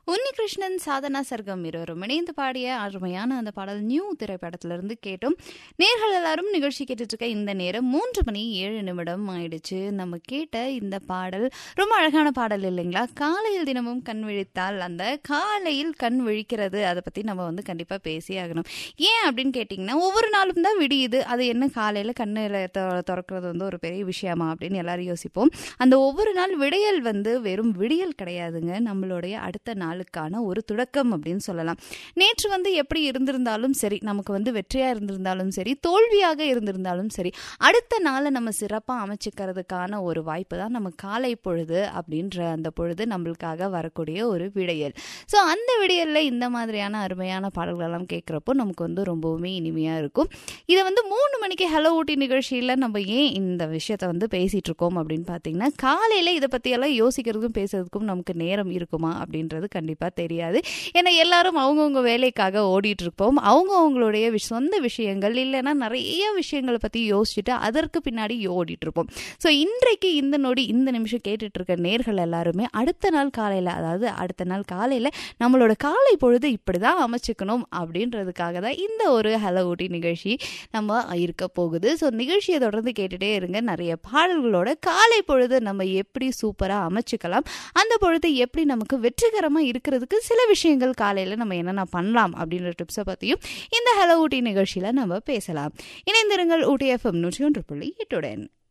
உன்னிகிருஷ்ணன் சாதனா சர்க்கம் இருவரும் இணைந்து பாடிய அருமையான அந்த பாடல் நியூ திரைப்படத்திலிருந்து கேட்டோம் நேர்கள் எல்லாரும் நிகழ்ச்சி கேட்டுட்டு இருக்க இந்த நேரம் மூன்று மணி ஏழு நிமிடம் ஆயிடுச்சு நம்ம கேட்ட இந்த பாடல் ரொம்ப அழகான பாடல் இல்லைங்களா காலையில் தினமும் கண் விழித்தால் அந்த காலையில் கண் விழிக்கிறது அதை பத்தி நம்ம வந்து கண்டிப்பா பேசி ஆகணும் ஏன் அப்படின்னு கேட்டிங்கன்னா ஒவ்வொரு நாளும் தான் விடியுது அது என்ன காலையில கண்ணில் திறக்கிறது வந்து ஒரு பெரிய விஷயமா அப்படின்னு எல்லாரும் யோசிப்போம் அந்த ஒவ்வொரு நாள் விடியல் வந்து வெறும் விடியல் கிடையாதுங்க நம்மளுடைய அடுத்த நாளுக்கான ஒரு தொடக்கம் அப்படின்னு சொல்லலாம் நேற்று வந்து எப்படி இருந்திருந்தாலும் சரி நமக்கு வந்து வெற்றியா இருந்திருந்தாலும் சரி தோல்வியாக இருந்திருந்தாலும் சரி அடுத்த நாளை நம்ம சிறப்பாக அமைச்சுக்கிறதுக்கான ஒரு வாய்ப்பு தான் நம்ம காலை பொழுது அப்படின்ற அந்த பொழுது நம்மளுக்காக வரக்கூடிய ஒரு விடையல் ஸோ அந்த விடியல்ல இந்த மாதிரியான அருமையான பாடல்களெல்லாம் கேட்குறப்போ நமக்கு வந்து ரொம்பவுமே இனிமையாக இருக்கும் இதை வந்து மூணு மணிக்கு ஹலோ ஊட்டி நிகழ்ச்சியில் நம்ம ஏன் இந்த விஷயத்தை வந்து பேசிட்டு இருக்கோம் அப்படின்னு பார்த்தீங்கன்னா காலையில் இதை பற்றியெல்லாம் யோசிக்கிறதுக்கும் பேசுறதுக்கும் நமக்கு நேரம் இருக்குமா அப்படின்றது கண்டிப்பாக தெரியாது ஏன்னா எல்லாரும் அவங்கவுங்க வேலைக்காக ஓடிட்டு இருப்போம் அவங்க அவங்களுடைய விஷ- சொந்த விஷயங்கள் இல்லைன்னா நிறைய விஷயங்களை பற்றி யோசிச்சுட்டு அதற்கு பின்னாடி ஓடிட்டு இருப்போம் ஸோ இன்றைக்கு இந்த நொடி இந்த நிமிஷம் கேட்டுட்டு இருக்க நேர்கள் எல்லாருமே அடுத்த நாள் காலையில் அதாவது அடுத்த நாள் காலையில் நம்மளோட காலை பொழுது இப்படி தான் அமைச்சுக்கணும் அப்படின்றதுக்காக தான் இந்த ஒரு ஹலோ ஊட்டி நிகழ்ச்சி நம்ம இருக்க போகுது ஸோ நிகழ்ச்சியை தொடர்ந்து கேட்டுட்டே இருங்க நிறைய பாடல்களோட காலை பொழுது நம்ம எப்படி சூப்பராக அமைச்சுக்கலாம் அந்த பொழுது எப்படி நமக்கு வெற்றிகரமாக இருக்கிறதுக்கு சில விஷயங்கள் காலையில் நம்ம என்னென்ன பண்ணலாம் அப்படின்ற டிப்ஸை பற்றியும் இந்த ஹலோ ஊட்டி நிகழ்ச்சியில் நம்ம பேசலாம் இணைந்திருங்கள் ஊட்டி எஃப்எம் நூற்றி ஒன்று புள்ளி எட்டுடன்